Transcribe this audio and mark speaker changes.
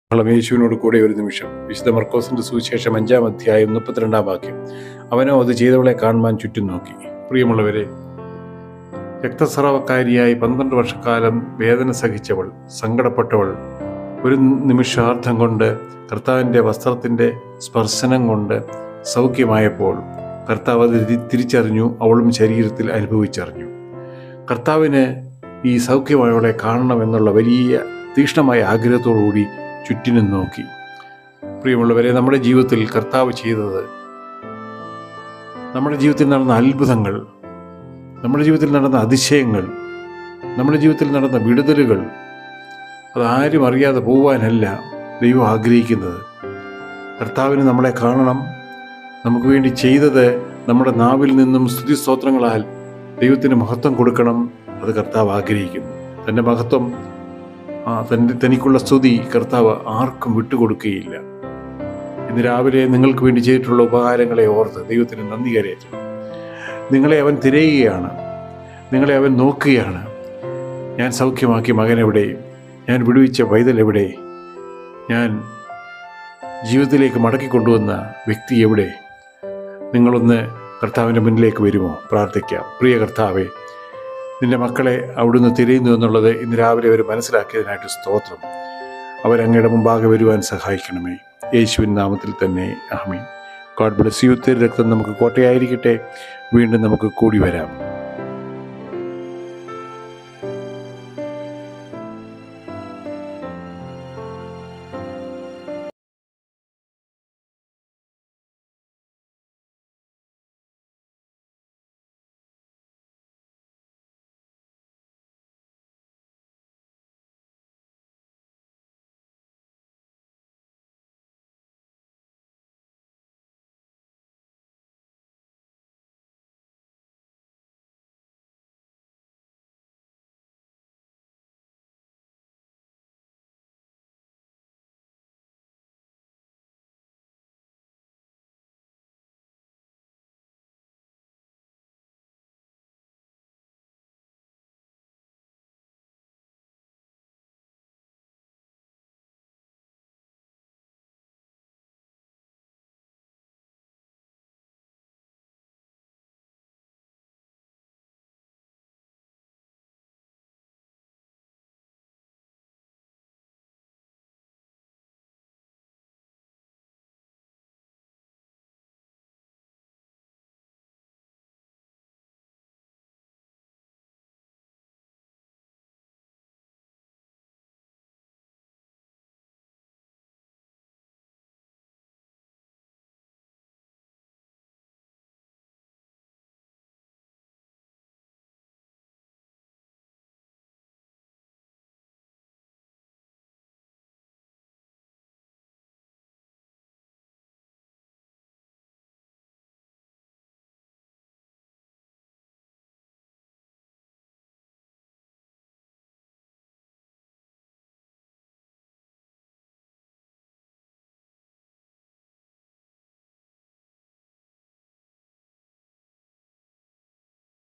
Speaker 1: ളം യേശുവിനോട് കൂടെ ഒരു നിമിഷം വിശുദ്ധ മർക്കോസിന്റെ സുവിശേഷം അഞ്ചാം അധ്യായം മുപ്പത്തിരണ്ടാം വാക്യം അവനോ അത് ചെയ്തവളെ കാണുവാൻ ചുറ്റും നോക്കി പ്രിയമുള്ളവരെ രക്തസ്രവക്കാരിയായി പന്ത്രണ്ട് വർഷക്കാലം വേദന സഹിച്ചവൾ സങ്കടപ്പെട്ടവൾ ഒരു നിമിഷാർത്ഥം കൊണ്ട് കർത്താവിൻ്റെ വസ്ത്രത്തിൻ്റെ സ്പർശനം കൊണ്ട് സൗഖ്യമായപ്പോൾ കർത്താവ് അത് തി- തിരിച്ചറിഞ്ഞു അവളും ശരീരത്തിൽ അനുഭവിച്ചറിഞ്ഞു കർത്താവിന് ഈ സൗഖ്യമായവളെ കാണണമെന്നുള്ള വലിയ തീക്ഷ്ണമായ ആഗ്രഹത്തോടുകൂടി ചുറ്റിനും നോക്കി പ്രിയമുള്ളവരെ നമ്മുടെ ജീവിതത്തിൽ കർത്താവ് ചെയ്തത് നമ്മുടെ ജീവിതത്തിൽ നടന്ന അത്ഭുതങ്ങൾ നമ്മുടെ ജീവിതത്തിൽ നടന്ന അതിശയങ്ങൾ നമ്മുടെ ജീവിതത്തിൽ നടന്ന വിടുതലുകൾ അതാരും അറിയാതെ പോവാനല്ല ദൈവം ആഗ്രഹിക്കുന്നത് കർത്താവിന് നമ്മളെ കാണണം നമുക്ക് വേണ്ടി ചെയ്തത് നമ്മുടെ നാവിൽ നിന്നും സ്തുതി സ്തോത്രങ്ങളാൽ ദൈവത്തിന് മഹത്വം കൊടുക്കണം അത് കർത്താവ് ആഗ്രഹിക്കുന്നു തൻ്റെ മഹത്വം ആ തൻ്റെ തനിക്കുള്ള സ്തുതി കർത്താവ് ആർക്കും വിട്ടുകൊടുക്കുകയില്ല ഇന്ന് രാവിലെ നിങ്ങൾക്ക് വേണ്ടി ചെയ്തിട്ടുള്ള ഉപകാരങ്ങളെ ഓർത്ത് ദൈവത്തിന് നന്ദി കരയറ്റും നിങ്ങളെ അവൻ തിരയുകയാണ് നിങ്ങളെ അവൻ നോക്കുകയാണ് ഞാൻ സൗഖ്യമാക്കിയ മകൻ എവിടെ ഞാൻ വിടുവിച്ച പൈതൽ എവിടെ ഞാൻ ജീവിതത്തിലേക്ക് മടക്കി കൊണ്ടുവന്ന വ്യക്തി എവിടെ നിങ്ങളൊന്ന് കർത്താവിൻ്റെ മുന്നിലേക്ക് വരുമോ പ്രാർത്ഥിക്കാം പ്രിയ കർത്താവെ നിന്റെ മക്കളെ അവിടുന്ന് തിരയുന്നു എന്നുള്ളത് ഇന്ന് രാവിലെ അവർ മനസ്സിലാക്കിയതിനായിട്ട് സ്തോത്രം അവരങ്ങയുടെ മുമ്പാകെ വരുവാൻ സഹായിക്കണമേ യേശുവിൻ നാമത്തിൽ തന്നെ ആമീൻ ഗോഡ് ബ്ലസ് യു രക്തം നമുക്ക് കോട്ടയായിരിക്കട്ടെ വീണ്ടും നമുക്ക് കൂടി വരാം